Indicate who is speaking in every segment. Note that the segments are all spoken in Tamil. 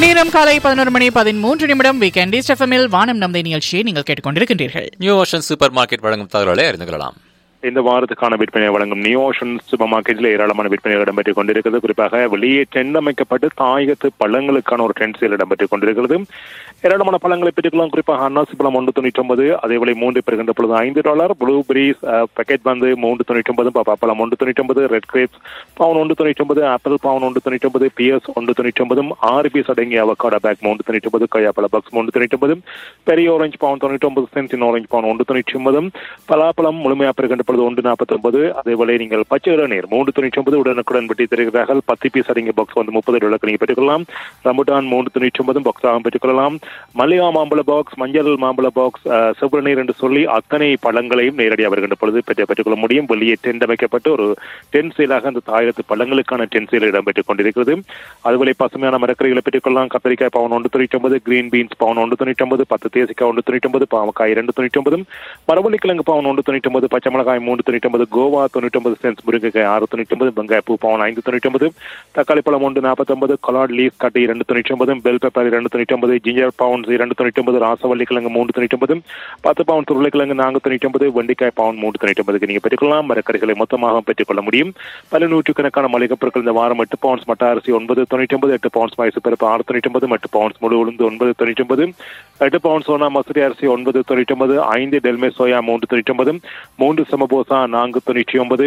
Speaker 1: நேரம் காலை பதினோரு மணி பதிமூன்று நிமிடம் வீக்கெண்ட் எஃப்எம்மில் வானம் நம்பை நிகழ்ச்சியை நீங்கள் கேட்டுக்கொண்டிருக்கின்றீர்கள்
Speaker 2: நியூ ஓஷன் சூப்பர் மார்க்கெட் வழங்கும் தகவல்களை அறிந்து கொள்ளலாம்
Speaker 3: இந்த வாரத்துக்கான விற்பனை வழங்கும் நியூ ஓஷன் சூப்பர் மார்க்கெட்டில் ஏராளமான விற்பனை இடம்பெற்றுக் கொண்டிருக்கிறது குறிப்பாக வெளியே டென்ட் அமைக்கப்பட்டு தாயகத்து பழங்களுக்கான ஒரு டென்ட் சேல் இடம்பெற்றுக் கொண்டிருக்கிறது ஏராளமான பழங்களை பெற்றுக்கலாம் குறிப்பாக அன்னாசி பழம் ஒன்று தொண்ணூற்றி ஒன்பது அதேவேளை மூன்று பெறுகின்ற பொழுது ஐந்து டாலர் ப்ளூபெரிஸ் பேக்கெட் வந்து மூன்று தொண்ணூற்றி ஒன்பது பப்பாப்பழம் ஒன்று தொண்ணூற்றி ஒன்பது ரெட் கிரேப்ஸ் பவுன் ஒன்று தொண்ணூற்றி ஒன்பது ஆப்பிள் பவுன் ஒன்று தொண்ணூற்றி ஒன்பது பியர்ஸ் ஒன்று தொண்ணூற்றி ஒன்பதும் ஆறு பீஸ் அடங்கிய அவக்காடா பேக் மூன்று தொண்ணூற்றி ஒன்பது கொய்யாப்பழ பாக்ஸ் மூன்று தொண்ணூற்றி ஒன்பது பெரிய ஆரஞ்சு பவுன் தொண்ணூற்றி ஒன்பது சென்ட் சின்ன ஆரஞ்சு பவுன் ஒன்று தொண்ணூற்றி ஒன்பதும் பலாப்பழம் முழுமையாக பெறுகின்ற பொழுது ஒன்று நாற்பத்தி ஒன்பது அதேவேளை நீங்கள் பச்சை இளநீர் மூன்று தொண்ணூற்றி ஒன்பது உடனுக்குடன் வெட்டி தருகிறார்கள் பத்து பீஸ் அடங்கிய பாக்ஸ் வந்து முப்பது டாலருக்கு நீங்கள் பெற்றுக்கொள்ளலாம் ரம்புட்டான் மூன்று தொண்ணூற்றி ஒன்பதும் பாக்ஸாகவும் பெற்றுக்கொள்ளலாம் மல்லிகா மாம்பழ பாக்ஸ் மஞ்சள் மாம்பழ பாக்ஸ் செவ்வர நீர் என்று சொல்லி அத்தனை பழங்களையும் நேரடியாக வருகின்ற பொழுது பெற்று பெற்றுக்கொள்ள முடியும் வெளியே டென்ட் அமைக்கப்பட்டு ஒரு டென் சேலாக அந்த தாயிரத்து பழங்களுக்கான டென் சேல் இடம்பெற்றுக் கொண்டிருக்கிறது அதுபோல பசுமையான மரக்கறிகளை பெற்றுக்கொள்ளலாம் கத்திரிக்காய் பவுன் ஒன்று தொண்ணூற்றி ஒன்பது கிரீன் பீன்ஸ் பவுன் ஒன்று தொண்ணூற்றி ஒன்பது பத்து தேசிக்காய் ஒன்று தொண்ணூற்றி ஒன்பது பாவக்காய் இரண்டு தொண்ணூற்றி ஒன்பது மரவள்ளிக்கிழங்கு பவுன் ஒன்று தொண்ணூற்றி ஒன்பது பச்சை மிளகாய் மூன்று தொண்ணூற்றி ஒன்பது கோவா தொண்ணூற்றி ஒன்பது சென்ஸ் முருங்கைக்காய் ஆறு தொண்ணூற்றி ஒன்பது வெங்காயப்பூ பவுன் ஐந்து தொண்ணூற்றி ஒன்பது தக்காளி பழம் ஒன்று நாற்பத்தி ஒன்பது கொலாட் லீஸ் கட்டி இரண்டு தொண்ணூற்றி ஒன்பது பெல் பெப்பர் இரண்டு தொண்ணூற்றி ஒன்பது ஜிஞ்சர் பவுன்ஸ் இரண்டு தொண்ணூற்றி ஒன்பது ராசவள்ளி கிழங்கு மூன்று தொண்ணூற்றி ஒன்பது பத்து பவுன் உருளைக்கிழங்கு நான்கு தொண்ணூற்றி ஒன்பது வெண்டிக்காய் பவுன் மூன்று தொண்ணூற்றி ஒன்பதுக்கு நீங்கள் பெற்றுக்கொள்ளலாம் மரக்கறிகளை மொத்தமாக பெற்றுக்கொள்ள முடியும் பல நூற்றுக்கணக்கான மளிகை பொருட்கள் இந்த வாரம் எட்டு பவுன்ஸ் மட்ட அரிசி ஒன்பது தொண்ணூற்றி ஒன்பது எட்டு பவுன்ஸ் மைசூர் பருப்பு ஆறு தொண்ணூற்றி ஒன்பது எட்டு பவுன்ஸ் முழு உளுந்து ஒன்பது தொண்ணூற்றி ஒன்பது எட்டு பவுன்ஸ் சோனா மசூரி அரிசி ஒன்பது தொண்ணூற்றி ஒன்பது ஐந்து டெல்மே சோயா மூன்று தொண்ணூற்றி ஒன்பது மூன்று சமபோசா நான்கு தொண்ணூற்றி ஒன்பது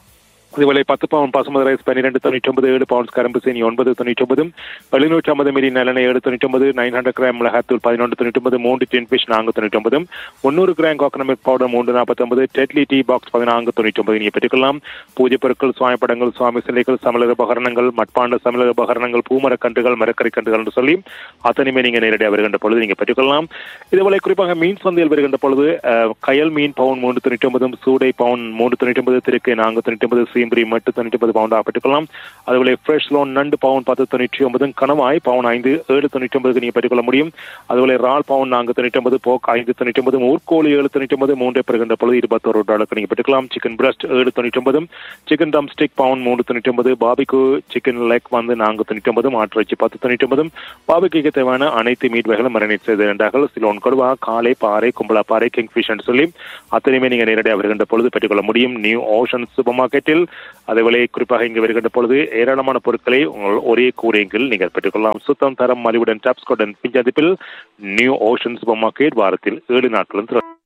Speaker 3: இதுவரை பத்து பவுன் பசுமதி ரைஸ் பன்னிரெண்டு தொண்ணூற்றி ஒன்பது ஏழு பவுன்ஸ் கரும்பு சீனி ஒன்பது தொண்ணூற்றி ஒன்பது எழுநூற்றி ஐம்பது மில்லி நல்லெண்ணெய் ஏழு தொண்ணூற்றி ஒன்பது நைன் ஹண்ட்ரட் கிராம் மிளகாத்தூள் பதினொன்று தொண்ணூற்றி ஒன்பது மூன்று டின் ஃபிஷ் நான்கு தொண்ணூற்றி ஒன்பது முந்நூறு கிராம் கோகனமிக் பவுடர் மூன்று நாற்பத்தி ஒன்பது டெட்லி டீ பாக்ஸ் பதினான்கு தொண்ணூற்றி ஒன்பது நீங்கள் பெற்றுக்கொள்ளலாம் பூஜை பொருட்கள் சுவாமி படங்கள் சுவாமி சிலைகள் சமையல் உபகரணங்கள் மட்பாண்ட சமையல் உபகரணங்கள் பூமரக் கன்றுகள் மரக்கறி கன்றுகள் என்று சொல்லி அத்தனையுமே நீங்கள் நேரடியாக வருகின்ற பொழுது நீங்கள் பெற்றுக்கொள்ளலாம் இதுபோல குறிப்பாக மீன் சந்தையில் வருகின்ற பொழுது அஹ், கயல் மீன் பவுன் மூன்று தொண்ணூற்றி ஒன்பதும் சூடை பவுன் மூன்று தொண்ணூற்றி ஒன்பது திருக்கை நான்கு தொண்ணூற்றி ஒன்பது சீம்பரி மட்டு தொண்ணூற்றி ஒன்பது பவுண்டாக பெற்றுக்கொள்ளலாம் அதுபோல ஃப்ரெஷ் லோன் நண்டு பவுன் பத்து தொண்ணூற்றி ஒன்பதும் கணவாய் பவுன் ஐந்து ஏழு தொண்ணூற்றி ஒன்பதுக்கு நீங்கள் பெற்றுக்கொள்ள முடியும் அதுபோல இறால் பவுன் நான்கு தொண்ணூற்றி ஒன்பது போக் ஐந்து தொண்ணூற்றி ஒன்பது ஊர்கோழி ஏழு தொண்ணூற்றி ஒன்பது மூன்று பெறுகின்ற பொழுது இருபத்தோரு டாலருக்கு நீங்கள் பெற்றுக்கலாம் சிக்கன் பிரஸ்ட் ஏழு தொண்ணூற்றி ஒன்பதும் சிக்கன் டம் ஸ்டிக் பவுன் மூன்று தொண்ணூற்றி ஒன்பது பாபிக்கு சிக்கன் லெக் வந்து நான்கு தொண்ணூற்றி ஒன்பது மாற்றிறைச்சி பத்து தொண்ணூற்றி ஒன்பதும் பாபிக்கு தேவையான அனைத்து மீட் வகைகளும் மரணிட் செய்து இருந்தார்கள் சிலோன் கொடுவா காலை பாறை கும்பலா பாறை கிங் ஃபிஷ் என்று சொல்லி அத்தனையுமே நீங்கள் நேரடியாக வருகின்ற பொழுது பெற்றுக்கொள்ள முடியும் நியூ ஓஷன் சூப்பர் மார்க்கெட்டில் அதேவேளை குறிப்பாக இங்கு வருகின்ற பொழுது ஏராளமான பொருட்களை உங்கள் ஒரே கூரையில் நீங்கள் பெற்றுக்கொள்ளலாம் சுத்தம் தரம் மலிவுடன் டாப்ஸ்கோடன் பிஞ்சதிப்பில் நியூ ஓஷன் சூப்பர் மார்க்கெட் வாரத்தில் ஏழு நாட்களும் திறக்கும்.